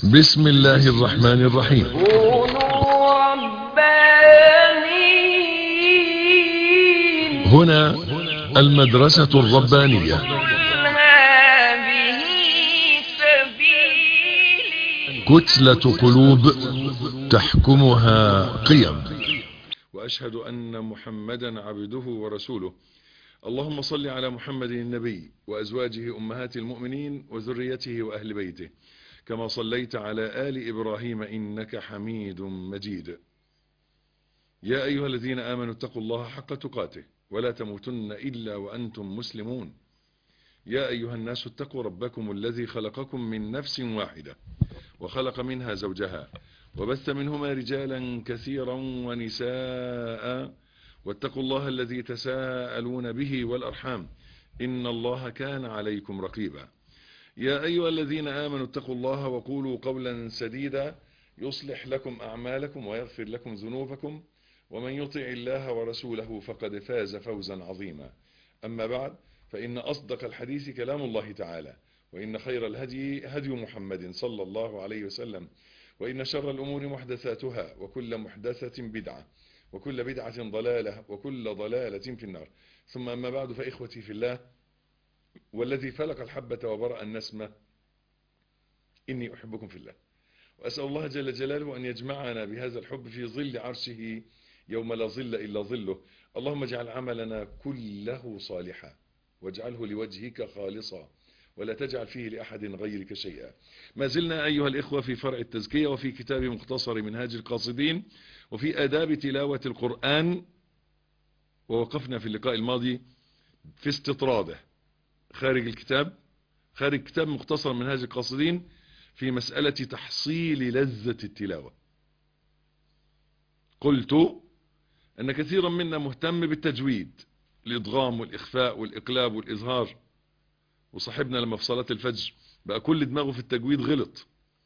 بسم الله الرحمن الرحيم كونوا ربانيين هنا المدرسة الربانية قل هذه سبيلي كتلة قلوب تحكمها قيم وأشهد أن محمدا عبده ورسوله اللهم صل على محمد النبي وأزواجه أمهات المؤمنين وذريته وأهل بيته كما صليت على آل إبراهيم إنك حميد مجيد يا أيها الذين آمنوا اتقوا الله حق تقاته ولا تموتن إلا وأنتم مسلمون يا أيها الناس اتقوا ربكم الذي خلقكم من نفس واحدة وخلق منها زوجها وبث منهما رجالا كثيرا ونساء واتقوا الله الذي تساءلون به والأرحام إن الله كان عليكم رقيبا يا أيها الذين آمنوا اتقوا الله وقولوا قولا سديدا يصلح لكم أعمالكم ويغفر لكم ذنوبكم ومن يطع الله ورسوله فقد فاز فوزا عظيما أما بعد فإن أصدق الحديث كلام الله تعالى وإن خير الهدي هدي محمد صلى الله عليه وسلم وإن شر الأمور محدثاتها وكل محدثة بدعة وكل بدعة ضلالة وكل ضلالة في النار ثم أما بعد فإخوتي في الله والذي فلق الحبة وبرأ النسمة إني أحبكم في الله وأسأل الله جل جلاله أن يجمعنا بهذا الحب في ظل عرشه يوم لا ظل إلا ظله اللهم اجعل عملنا كله صالحا واجعله لوجهك خالصا ولا تجعل فيه لأحد غيرك شيئا ما زلنا أيها الإخوة في فرع التزكية وفي كتاب مختصر منهاج القاصدين وفي آداب تلاوة القرآن ووقفنا في اللقاء الماضي في استطراده خارج الكتاب خارج كتاب مختصر منهاج القاصدين في مسألة تحصيل لذة التلاوة قلت أن كثيرا منا مهتم بالتجويد الإضغام والإخفاء والإقلاب والإظهار وصاحبنا لما في صلاة الفجر بقى كل دماغه في التجويد غلط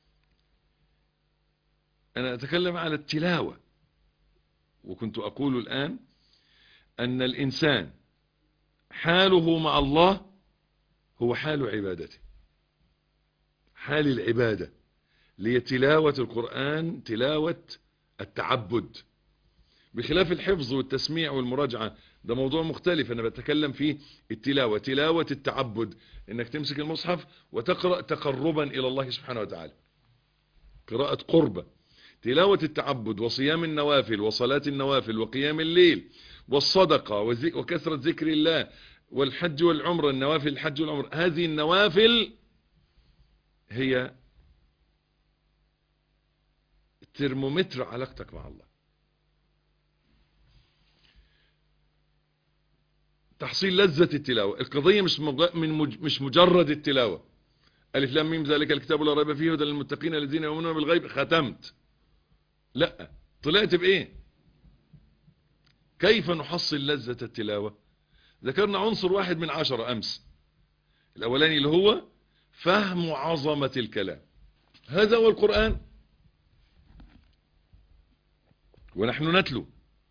أنا أتكلم على التلاوة وكنت أقول الآن أن الإنسان حاله مع الله هو حال عبادته حال العبادة لي تلاوة القرآن تلاوة التعبد بخلاف الحفظ والتسميع والمراجعة ده موضوع مختلف أنا بتكلم فيه التلاوة تلاوة التعبد إنك تمسك المصحف وتقرأ تقربا إلى الله سبحانه وتعالى قراءة قربة تلاوة التعبد وصيام النوافل وصلاة النوافل وقيام الليل والصدقة وكثرة ذكر الله والحج والعمر النوافل الحج والعمر هذه النوافل هي ترمومتر علاقتك مع الله تحصيل لذة التلاوة القضية مش من مش مجرد التلاوة ألف لام ميم ذلك الكتاب لا ريب فيه هدى للمتقين الذين يؤمنون بالغيب ختمت لا طلعت بإيه كيف نحصل لذة التلاوة ذكرنا عنصر واحد من عشرة أمس الأولاني اللي هو فهم عظمة الكلام هذا هو القرآن ونحن نتلو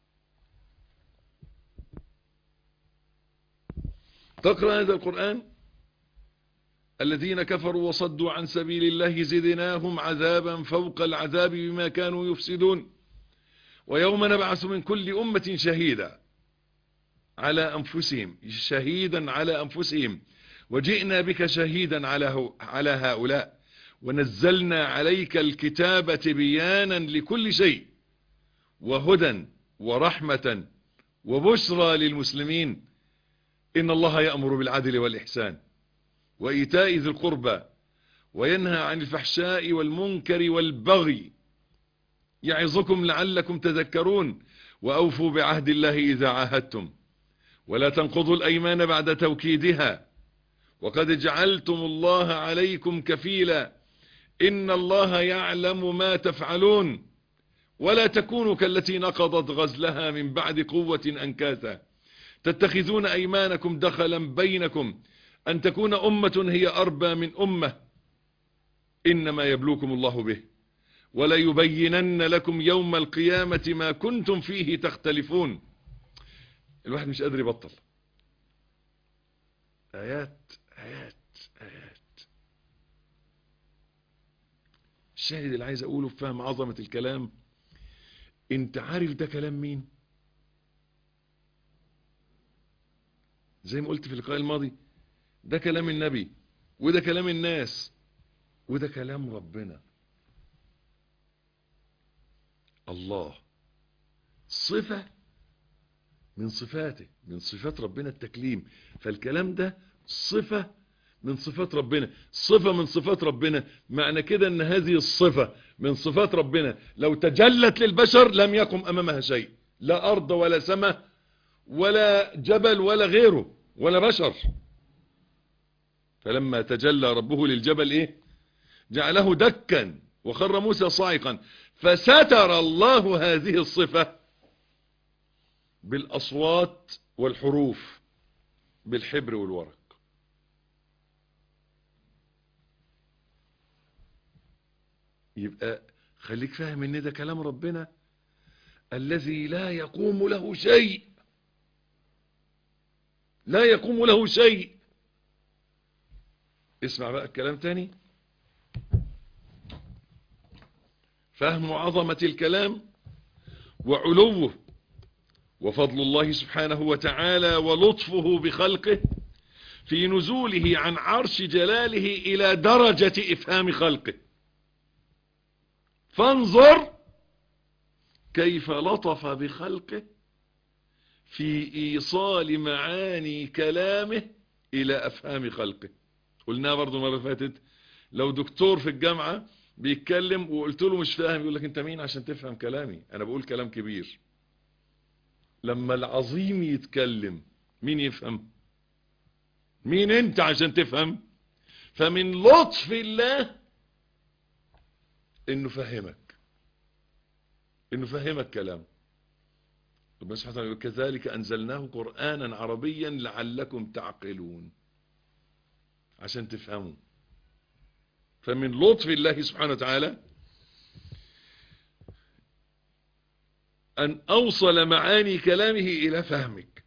تقرأ هذا القرآن الذين كفروا وصدوا عن سبيل الله زدناهم عذابا فوق العذاب بما كانوا يفسدون ويوم نبعث من كل أمة شهيدا على أنفسهم شهيدا على أنفسهم وجئنا بك شهيدا على على هؤلاء ونزلنا عليك الكتاب بيانا لكل شيء وهدى ورحمة وبشرى للمسلمين إن الله يأمر بالعدل والإحسان وإيتاء ذي القربى وينهى عن الفحشاء والمنكر والبغي يعظكم لعلكم تذكرون وأوفوا بعهد الله إذا عاهدتم ولا تنقضوا الأيمان بعد توكيدها وقد جعلتم الله عليكم كفيلا إن الله يعلم ما تفعلون ولا تكونوا كالتي نقضت غزلها من بعد قوة أنكاثا تتخذون أيمانكم دخلا بينكم أن تكون أمة هي أربى من أمة إنما يبلوكم الله به ولا يبينن لكم يوم القيامة ما كنتم فيه تختلفون الواحد مش قادر يبطل آيات آيات آيات الشاهد اللي عايز اقوله في فهم عظمة الكلام انت عارف ده كلام مين زي ما قلت في اللقاء الماضي ده كلام النبي وده كلام الناس وده كلام ربنا الله صفة من صفاته من صفات ربنا التكليم فالكلام ده صفة من صفات ربنا صفة من صفات ربنا معنى كده ان هذه الصفة من صفات ربنا لو تجلت للبشر لم يقم امامها شيء لا ارض ولا سماء ولا جبل ولا غيره ولا بشر فلما تجلى ربه للجبل ايه جعله دكا وخر موسى صاعقا فستر الله هذه الصفة بالاصوات والحروف بالحبر والورق يبقى خليك فاهم ان ده كلام ربنا الذي لا يقوم له شيء لا يقوم له شيء اسمع بقى الكلام تاني فهم عظمة الكلام وعلوه وفضل الله سبحانه وتعالى ولطفه بخلقه في نزوله عن عرش جلاله إلى درجة إفهام خلقه فانظر كيف لطف بخلقه في إيصال معاني كلامه إلى أفهام خلقه قلناها برضو مرة فاتت لو دكتور في الجامعة بيتكلم وقلت له مش فاهم يقول لك انت مين عشان تفهم كلامي انا بقول كلام كبير لما العظيم يتكلم مين يفهم مين انت عشان تفهم فمن لطف الله انه فهمك انه فهمك كلام ربنا سبحانه وتعالى كذلك انزلناه قرانا عربيا لعلكم تعقلون عشان تفهموا فمن لطف الله سبحانه وتعالى أن أوصل معاني كلامه إلى فهمك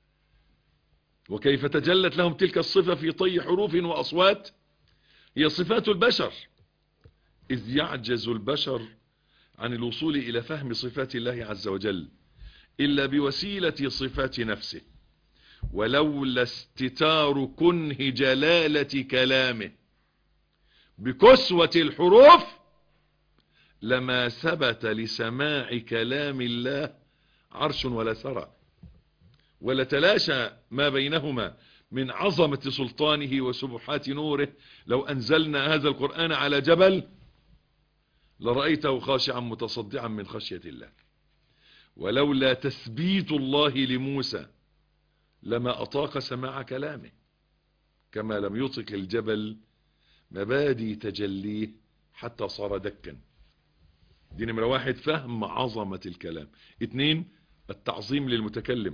وكيف تجلت لهم تلك الصفة في طي حروف وأصوات هي صفات البشر إذ يعجز البشر عن الوصول إلى فهم صفات الله عز وجل إلا بوسيلة صفات نفسه ولولا استتار كنه جلالة كلامه بكسوة الحروف لما ثبت لسماع كلام الله عرش ولا ثرى ولا تلاشى ما بينهما من عظمة سلطانه وسبحات نوره لو أنزلنا هذا القرآن على جبل لرأيته خاشعا متصدعا من خشية الله ولولا تثبيت الله لموسى لما أطاق سماع كلامه كما لم يطق الجبل مبادي تجليه حتى صار دكا دي نمرة واحد فهم عظمة الكلام اتنين التعظيم للمتكلم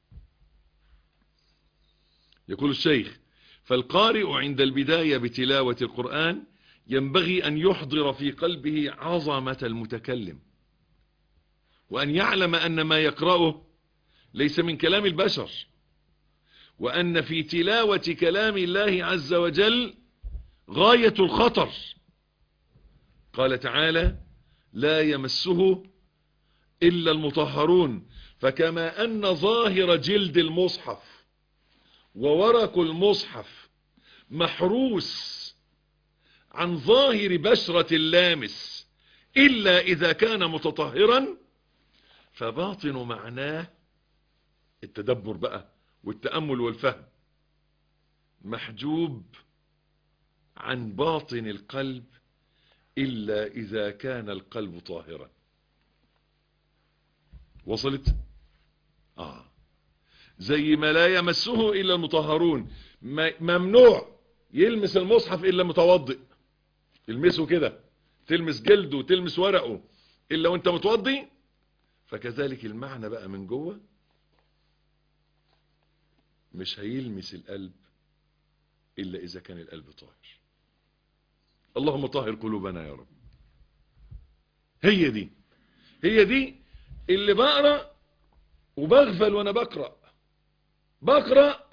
يقول الشيخ فالقارئ عند البداية بتلاوة القرآن ينبغي أن يحضر في قلبه عظمة المتكلم وأن يعلم أن ما يقرأه ليس من كلام البشر وأن في تلاوة كلام الله عز وجل غاية الخطر قال تعالى لا يمسه إلا المطهرون فكما أن ظاهر جلد المصحف وورق المصحف محروس عن ظاهر بشرة اللامس إلا إذا كان متطهرا فباطن معناه التدبر بقى والتأمل والفهم محجوب عن باطن القلب إلا إذا كان القلب طاهرا وصلت آه زي ما لا يمسه إلا المطهرون ممنوع يلمس المصحف إلا متوضئ يلمسه كده تلمس جلده تلمس ورقه إلا وانت متوضي فكذلك المعنى بقى من جوه مش هيلمس القلب إلا إذا كان القلب طاهر اللهم طهر قلوبنا يا رب هي دي هي دي اللي بقرأ وبغفل وانا بقرأ بقرأ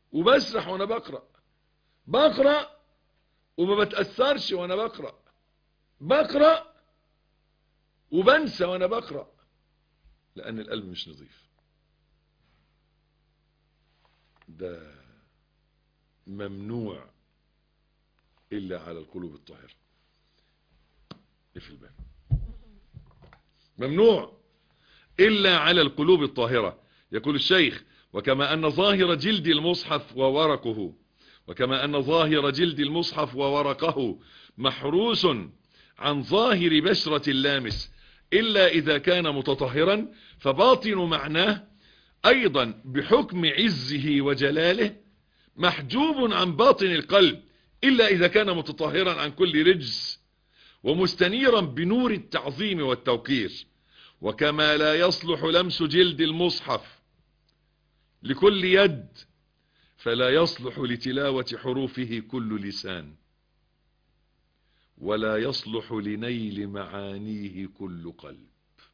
وبسرح وانا بقرأ بقرأ وما بتأثرش وانا بقرأ بقرأ وبنسى وانا بقرأ لان القلب مش نظيف ده ممنوع الا على القلوب الطاهرة في الباب ممنوع الا على القلوب الطاهرة يقول الشيخ وكما ان ظاهر جلد المصحف وورقه وكما ان ظاهر جلد المصحف وورقه محروس عن ظاهر بشرة اللامس إلا إذا كان متطهرا فباطن معناه أيضا بحكم عزه وجلاله محجوب عن باطن القلب إلا إذا كان متطهرا عن كل رجس ومستنيرا بنور التعظيم والتوقير وكما لا يصلح لمس جلد المصحف لكل يد فلا يصلح لتلاوة حروفه كل لسان ولا يصلح لنيل معانيه كل قلب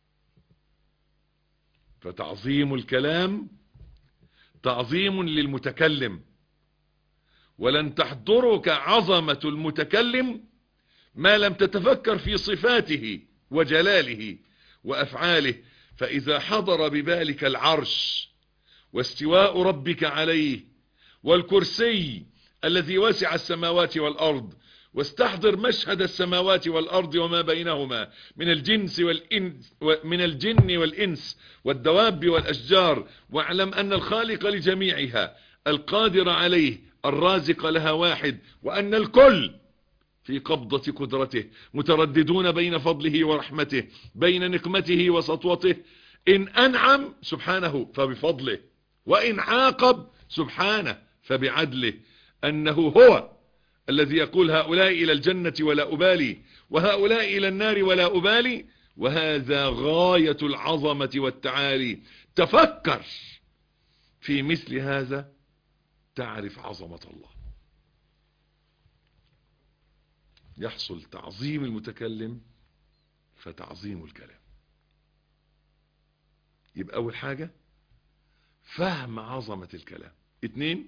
فتعظيم الكلام تعظيم للمتكلم ولن تحضرك عظمة المتكلم ما لم تتفكر في صفاته وجلاله وأفعاله فإذا حضر ببالك العرش واستواء ربك عليه والكرسي الذي وسع السماوات والأرض واستحضر مشهد السماوات والأرض وما بينهما من الجنس والإنس من الجن والإنس والدواب والأشجار واعلم أن الخالق لجميعها القادر عليه الرازق لها واحد وأن الكل في قبضة قدرته مترددون بين فضله ورحمته بين نقمته وسطوته إن أنعم سبحانه فبفضله وإن عاقب سبحانه فبعدله أنه هو الذي يقول هؤلاء إلى الجنة ولا أبالي وهؤلاء إلى النار ولا أبالي وهذا غاية العظمة والتعالي تفكر في مثل هذا تعرف عظمة الله يحصل تعظيم المتكلم فتعظيم الكلام يبقى أول حاجة فهم عظمة الكلام اتنين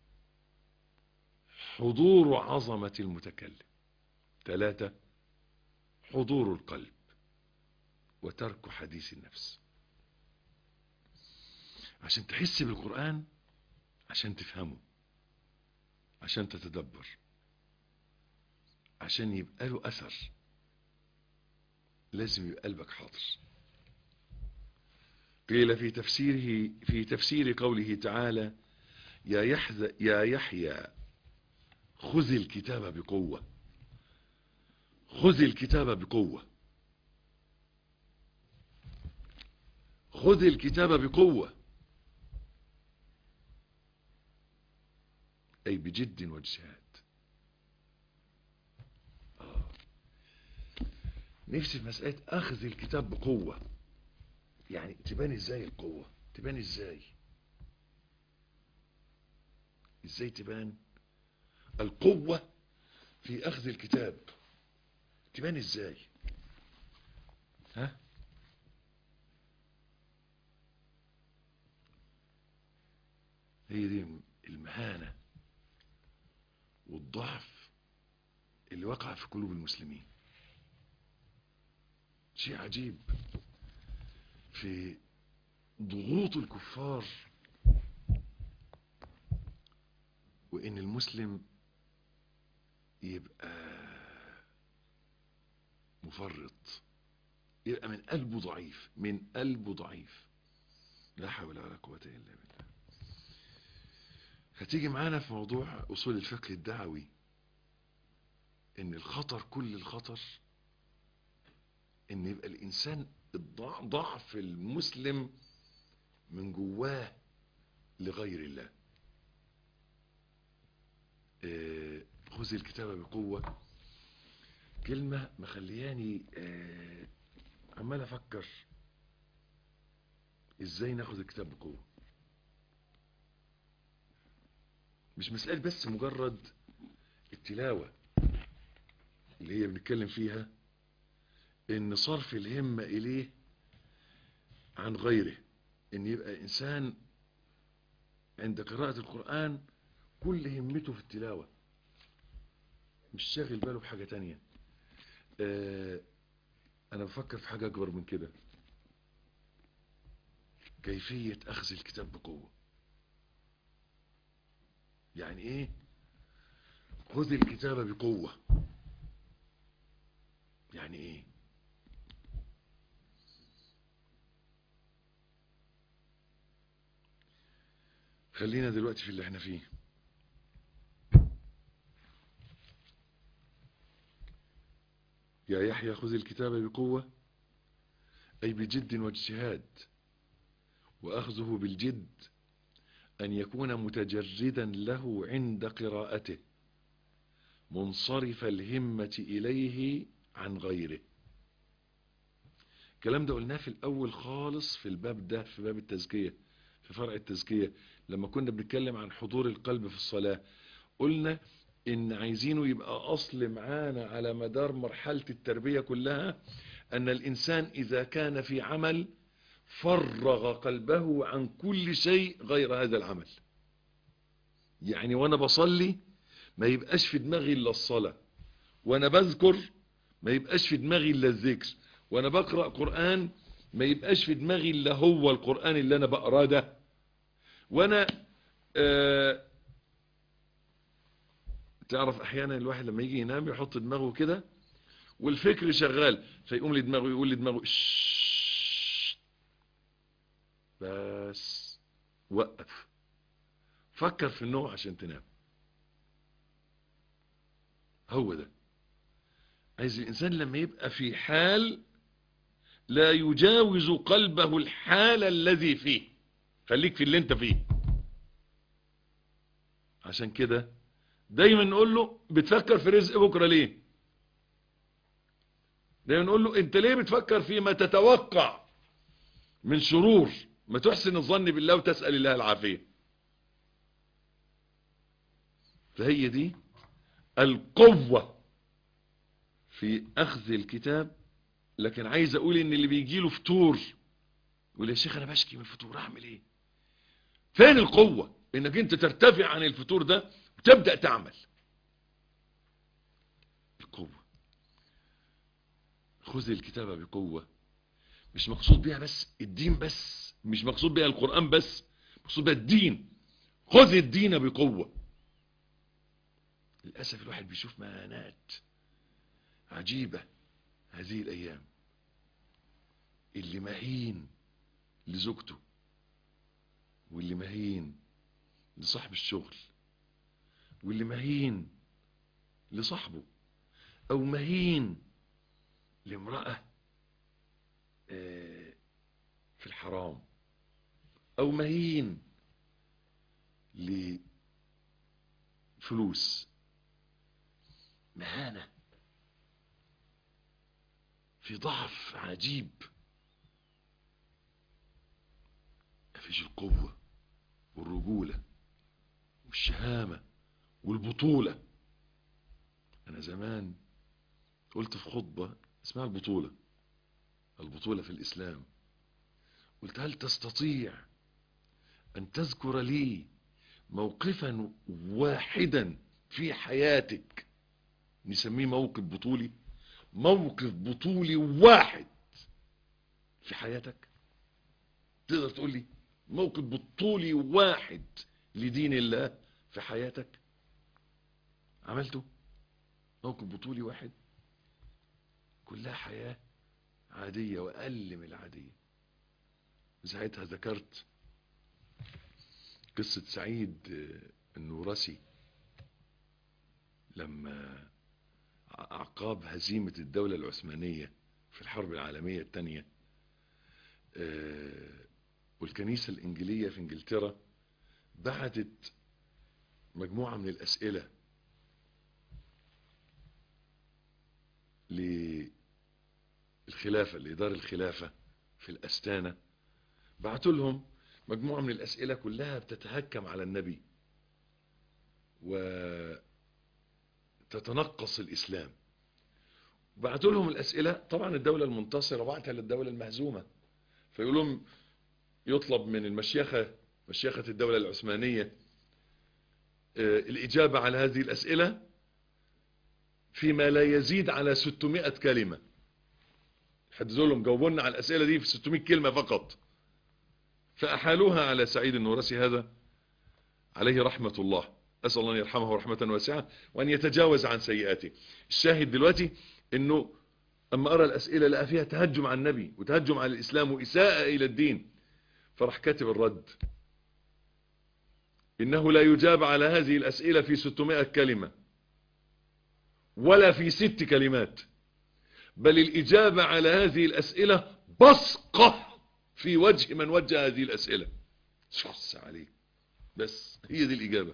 حضور عظمة المتكلم ثلاثة حضور القلب وترك حديث النفس عشان تحس بالقرآن عشان تفهمه عشان تتدبر عشان يبقى له أثر لازم يبقى قلبك حاضر قيل في تفسيره في تفسير قوله تعالى يا يحيى يا يحيى خذ الكتاب بقوة خذ الكتاب بقوة خذ الكتاب بقوة أي بجد واجتهاد آه. نفسي في مسألة أخذ الكتاب بقوة يعني تبان ازاي القوة تبان ازاي ازاي تبان القوة في اخذ الكتاب تبان ازاي ها هي دي المهانة والضعف اللي وقع في قلوب المسلمين شيء عجيب في ضغوط الكفار وان المسلم يبقى مفرط يبقى من قلبه ضعيف من قلبه ضعيف لا حول ولا قوة الا بالله هتيجي معانا في موضوع اصول الفقه الدعوي ان الخطر كل الخطر ان يبقى الانسان ضعف المسلم من جواه لغير الله آه خذ الكتاب بقوة كلمة مخلياني آه عمال افكر ازاي ناخد الكتاب بقوة مش مسألة بس مجرد التلاوة اللي هي بنتكلم فيها ان صرف الهمة اليه عن غيره ان يبقى انسان عند قراءة القرآن كل همته في التلاوة مش شاغل باله بحاجة تانية آه انا بفكر في حاجة اكبر من كده كيفية اخذ الكتاب بقوة يعني ايه خذ الكتاب بقوة يعني ايه خلينا دلوقتي في اللي احنا فيه يا يحيى خذ الكتاب بقوة أي بجد واجتهاد وأخذه بالجد أن يكون متجردا له عند قراءته منصرف الهمة إليه عن غيره الكلام ده قلناه في الأول خالص في الباب ده في باب التزكية في فرع التزكية لما كنا بنتكلم عن حضور القلب في الصلاة قلنا ان عايزينه يبقى اصل معانا على مدار مرحلة التربية كلها ان الانسان اذا كان في عمل فرغ قلبه عن كل شيء غير هذا العمل يعني وانا بصلي ما يبقاش في دماغي الا الصلاة وانا بذكر ما يبقاش في دماغي الا الذكر وانا بقرأ قرآن ما يبقاش في دماغي الا هو القرآن اللي انا بقراه ده وانا آه تعرف احيانا الواحد لما يجي ينام يحط دماغه كده والفكر شغال فيقوم لدماغه يقول لدماغه شش بس وقف فكر في النوم عشان تنام هو ده عايز الانسان لما يبقى في حال لا يجاوز قلبه الحال الذي فيه خليك في اللي انت فيه عشان كده دايما نقول له بتفكر في رزق بكرة ليه دايما نقول له انت ليه بتفكر فيما تتوقع من شرور ما تحسن الظن بالله وتسأل الله العافية فهي دي القوة في اخذ الكتاب لكن عايز اقول ان اللي بيجي له فتور يقول يا شيخ انا بشكي من الفتور اعمل ايه فين القوة انك انت ترتفع عن الفتور ده وتبدأ تعمل القوة خذ الكتابة بقوة مش مقصود بيها بس الدين بس مش مقصود بيها القرآن بس مقصود بيها الدين خذ الدين بقوة للأسف الواحد بيشوف مهانات عجيبة هذه الأيام اللي مهين لزوجته واللي مهين لصاحب الشغل واللي مهين لصاحبه او مهين لامرأة في الحرام او مهين لفلوس مهانة في ضعف عجيب مفيش القوة والرجولة والشهامة والبطولة انا زمان قلت في خطبة اسمها البطولة البطولة في الاسلام قلت هل تستطيع ان تذكر لي موقفا واحدا في حياتك نسميه موقف بطولي موقف بطولي واحد في حياتك تقدر تقول لي موقف بطولي واحد لدين الله في حياتك عملته موقف بطولي واحد كلها حياة عادية وأقل من العادية ساعتها ذكرت قصة سعيد النورسي لما أعقاب هزيمة الدولة العثمانية في الحرب العالمية الثانية والكنيسة الإنجيلية في إنجلترا بعتت مجموعة من الأسئلة للخلافة لإدارة الخلافة في الأستانة بعتوا لهم مجموعة من الأسئلة كلها بتتهكم على النبي وتتنقص الإسلام بعتوا لهم الأسئلة طبعا الدولة المنتصرة بعتها للدولة المهزومة فيقول لهم يطلب من المشيخة مشيخة الدولة العثمانية الإجابة على هذه الأسئلة فيما لا يزيد على 600 كلمة حد لهم جاوبونا على الأسئلة دي في 600 كلمة فقط فأحالوها على سعيد النورسي هذا عليه رحمة الله أسأل الله أن يرحمه رحمة واسعة وأن يتجاوز عن سيئاته الشاهد دلوقتي أنه أما أرى الأسئلة لقى فيها تهجم على النبي وتهجم على الإسلام وإساءة إلى الدين فراح كاتب الرد إنه لا يجاب على هذه الأسئلة في 600 كلمة ولا في ست كلمات بل الإجابة على هذه الأسئلة بصقة في وجه من وجه هذه الأسئلة شخص عليك بس هي دي الإجابة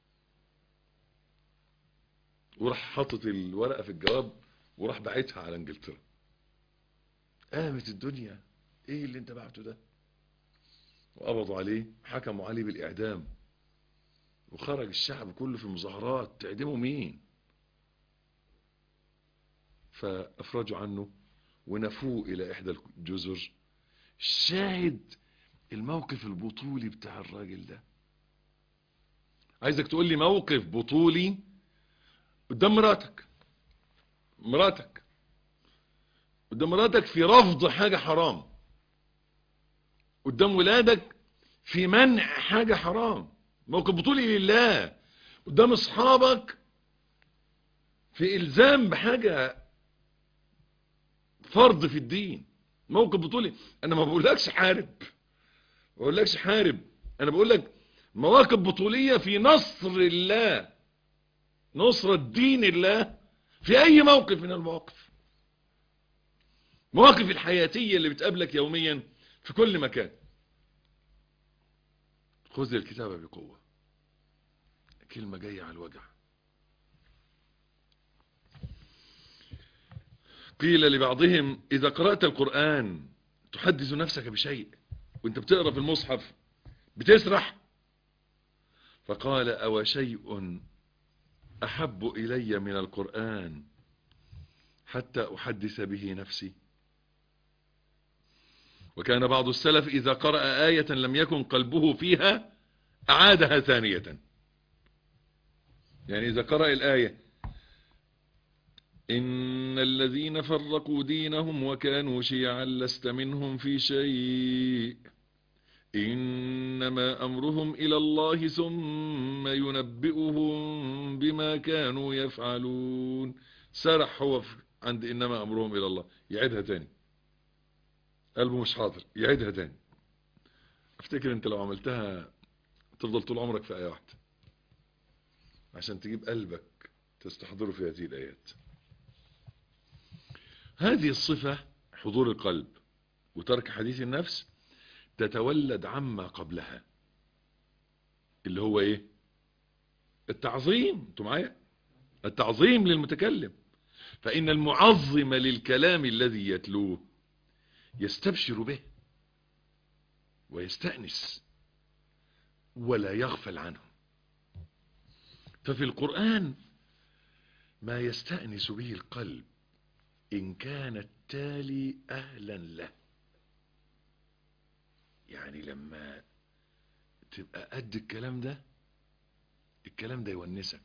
وراح حاطط الورقة في الجواب وراح باعتها على انجلترا قامت الدنيا ايه اللي انت بعته ده وقبضوا عليه حكموا عليه بالإعدام وخرج الشعب كله في مظاهرات تعدموا مين فأفرجوا عنه ونفوه إلى إحدى الجزر شاهد الموقف البطولي بتاع الراجل ده عايزك تقول لي موقف بطولي قدام مراتك مراتك قدام مراتك في رفض حاجة حرام قدام ولادك في منع حاجة حرام موقف بطولي لله قدام اصحابك في الزام بحاجة فرض في الدين موقف بطولي انا ما بقولكش حارب ما بقولكش حارب انا بقول لك مواقف بطولية في نصر الله نصرة دين الله في اي موقف من المواقف مواقف الحياتية اللي بتقابلك يوميا في كل مكان خذ الكتابة بقوة كلمة جاية على الوجع قيل لبعضهم إذا قرأت القرآن تحدث نفسك بشيء وانت بتقرأ في المصحف بتسرح فقال أو شيء أحب إلي من القرآن حتى أحدث به نفسي وكان بعض السلف إذا قرأ آية لم يكن قلبه فيها أعادها ثانية يعني إذا قرأ الآية إن الذين فرقوا دينهم وكانوا شيعا لست منهم في شيء إنما أمرهم إلى الله ثم ينبئهم بما كانوا يفعلون سرح هو عند إنما أمرهم إلى الله يعيدها تاني قلبه مش حاضر يعيدها تاني افتكر انت لو عملتها تفضل طول عمرك في آية واحدة عشان تجيب قلبك تستحضره في هذه الآيات هذه الصفة حضور القلب وترك حديث النفس تتولد عما قبلها اللي هو ايه التعظيم انتوا معايا التعظيم للمتكلم فإن المعظم للكلام الذي يتلوه يستبشر به ويستأنس ولا يغفل عنه ففي القرآن ما يستأنس به القلب إن كان التالي أهلا له يعني لما تبقى قد الكلام ده الكلام ده يونسك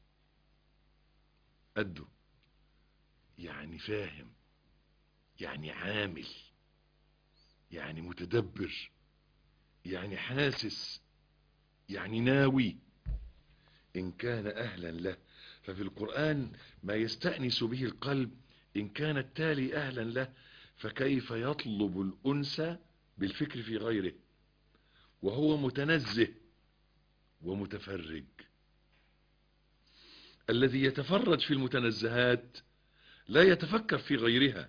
قده يعني فاهم يعني عامل يعني متدبر يعني حاسس يعني ناوي إن كان أهلا له ففي القرآن ما يستأنس به القلب إن كان التالي أهلا له فكيف يطلب الأنس بالفكر في غيره وهو متنزه ومتفرج الذي يتفرج في المتنزهات لا يتفكر في غيرها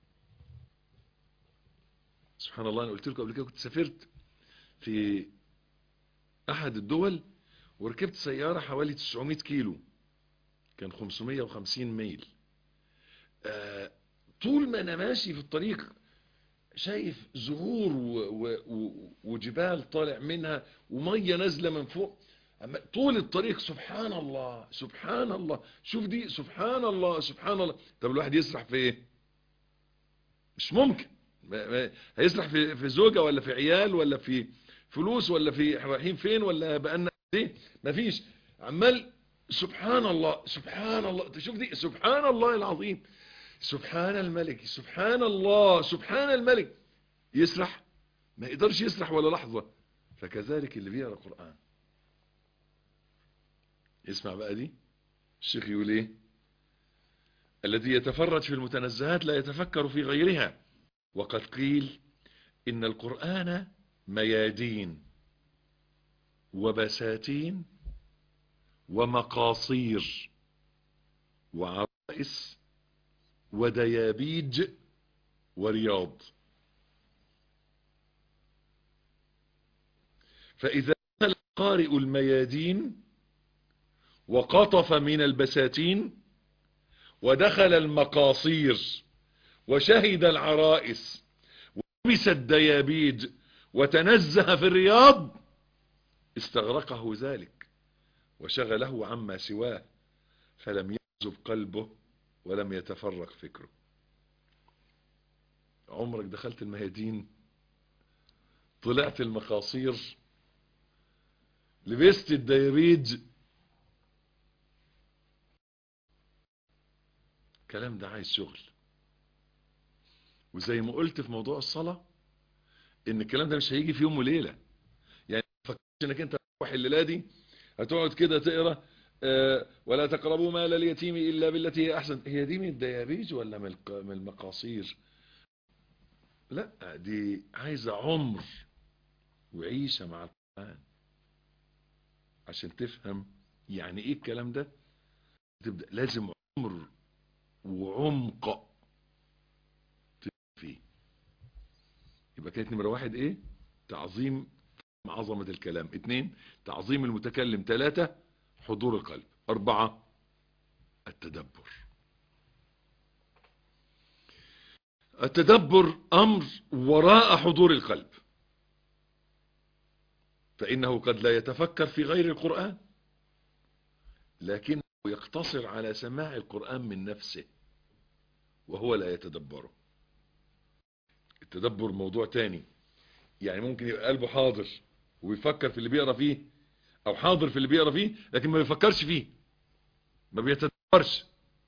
سبحان الله أنا قلت لكم قبل كده كنت سافرت في أحد الدول وركبت سيارة حوالي 900 كيلو كان 550 ميل آه طول ما أنا ماشي في الطريق شايف زهور و و و وجبال طالع منها ومية نازلة من فوق أما طول الطريق سبحان الله سبحان الله شوف دي سبحان الله سبحان الله طب الواحد يسرح في ايه مش ممكن هيسرح في في زوجة ولا في عيال ولا في فلوس ولا في رايحين فين ولا بقالنا ايه مفيش عمال سبحان الله سبحان الله تشوف دي سبحان الله العظيم سبحان الملك سبحان الله سبحان الملك يسرح ما يقدرش يسرح ولا لحظة فكذلك اللي بيقرأ قرآن اسمع بقى دي الشيخ يقول ايه الذي يتفرج في المتنزهات لا يتفكر في غيرها وقد قيل إن القرآن ميادين وبساتين ومقاصير وعرائس وديابيج ورياض فإذا دخل القارئ الميادين وقطف من البساتين ودخل المقاصير وشهد العرائس ولبس الديابيج وتنزه في الرياض استغرقه ذلك وشغله عما سواه فلم يعزب قلبه ولم يتفرق فكره عمرك دخلت الميادين طلعت المقاصير لبست الديابيج الكلام ده عايز شغل وزي ما قلت في موضوع الصلاة ان الكلام ده مش هيجي في يوم وليلة يعني فكرش انك انت تروح الليلة دي هتقعد كده تقرا آه ولا تقربوا مال اليتيم الا بالتي هي احسن هي دي من الديابيج ولا من من المقاصير لا دي عايزة عمر وعيشة مع القرآن عشان تفهم يعني ايه الكلام ده تبدأ لازم عمر وعمق فيه يبقى كانت نمرة واحد ايه تعظيم عظمة الكلام اتنين تعظيم المتكلم تلاتة حضور القلب اربعة التدبر التدبر امر وراء حضور القلب فانه قد لا يتفكر في غير القرآن لكنه يقتصر على سماع القرآن من نفسه وهو لا يتدبره التدبر موضوع تاني يعني ممكن يبقى قلبه حاضر وبيفكر في اللي بيقرا فيه او حاضر في اللي بيقرا فيه لكن ما بيفكرش فيه ما بيتدبرش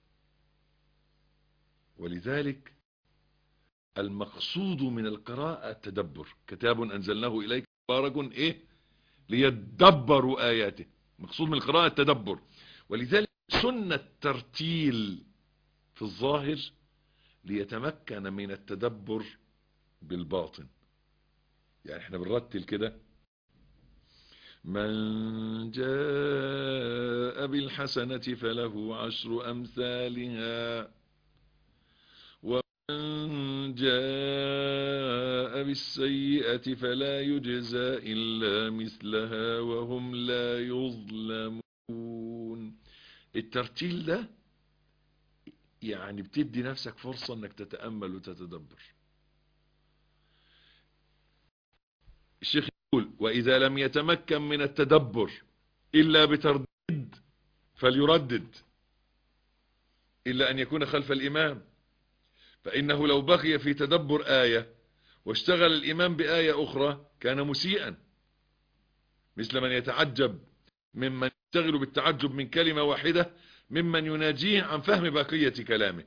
ولذلك المقصود من القراءة التدبر كتاب انزلناه اليك مبارك ايه ليدبروا اياته مقصود من القراءة التدبر ولذلك سنة ترتيل في الظاهر ليتمكن من التدبر بالباطن يعني احنا بنرتل كده من جاء بالحسنة فله عشر أمثالها ومن جاء بالسيئة فلا يجزى إلا مثلها وهم لا يظلمون الترتيل ده يعني بتدي نفسك فرصة انك تتأمل وتتدبر الشيخ يقول وإذا لم يتمكن من التدبر إلا بترديد فليردد إلا أن يكون خلف الإمام فإنه لو بقي في تدبر آية واشتغل الإمام بآية أخرى كان مسيئا مثل من يتعجب ممن يشتغل بالتعجب من كلمة واحدة ممن يناجيه عن فهم بقية كلامه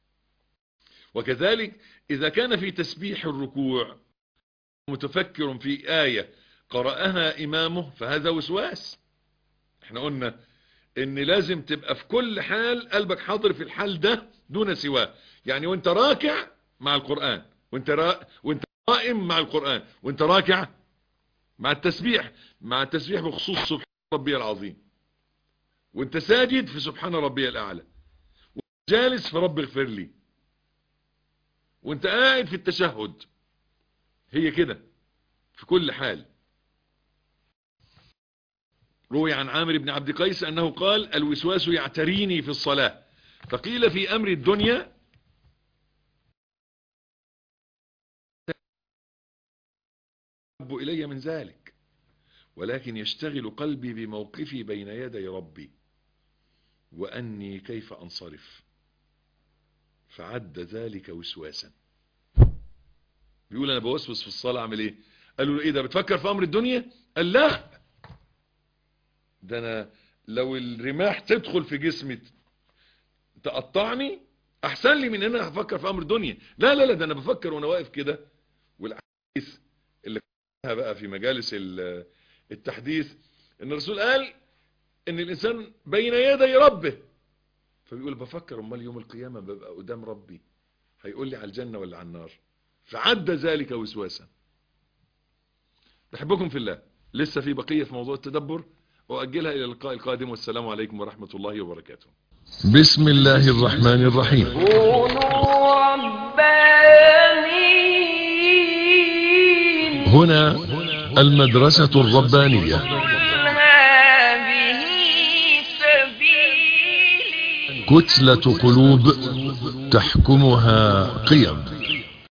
وكذلك إذا كان في تسبيح الركوع متفكر في آية قرأها إمامه فهذا وسواس احنا قلنا ان لازم تبقى في كل حال قلبك حاضر في الحال ده دون سواه يعني وانت راكع مع القرآن وانت, را... وانت قائم مع القرآن وانت راكع مع التسبيح مع التسبيح بخصوص سبحان ربي العظيم وانت ساجد في سبحان ربي الأعلى وانت جالس في رب اغفر لي وانت قاعد في التشهد هي كده في كل حال روي عن عامر بن عبد قيس أنه قال الوسواس يعتريني في الصلاة فقيل في أمر الدنيا أحب إلي من ذلك ولكن يشتغل قلبي بموقفي بين يدي ربي وأني كيف أنصرف فعد ذلك وسواسا بيقول أنا بوسوس في الصلاة أعمل إيه قالوا له إيه ده بتفكر في أمر الدنيا قال لا ده أنا لو الرماح تدخل في جسمي تقطعني احسن لي من ان انا هفكر في امر دنيا لا لا لا ده انا بفكر وانا واقف كده والاحاديث اللي قلناها بقى في مجالس ال- التحديث ان الرسول قال ان الانسان بين يدي ربه فبيقول بفكر امال يوم القيامه ببقى قدام ربي هيقول لي على الجنه ولا على النار فعد ذلك وسواسا بحبكم في الله لسه في بقيه في موضوع التدبر واجلها الى اللقاء القادم والسلام عليكم ورحمه الله وبركاته بسم الله الرحمن الرحيم كونوا ربانيين هنا المدرسة الربانية قل هذه سبيلي كتلة قلوب تحكمها قيم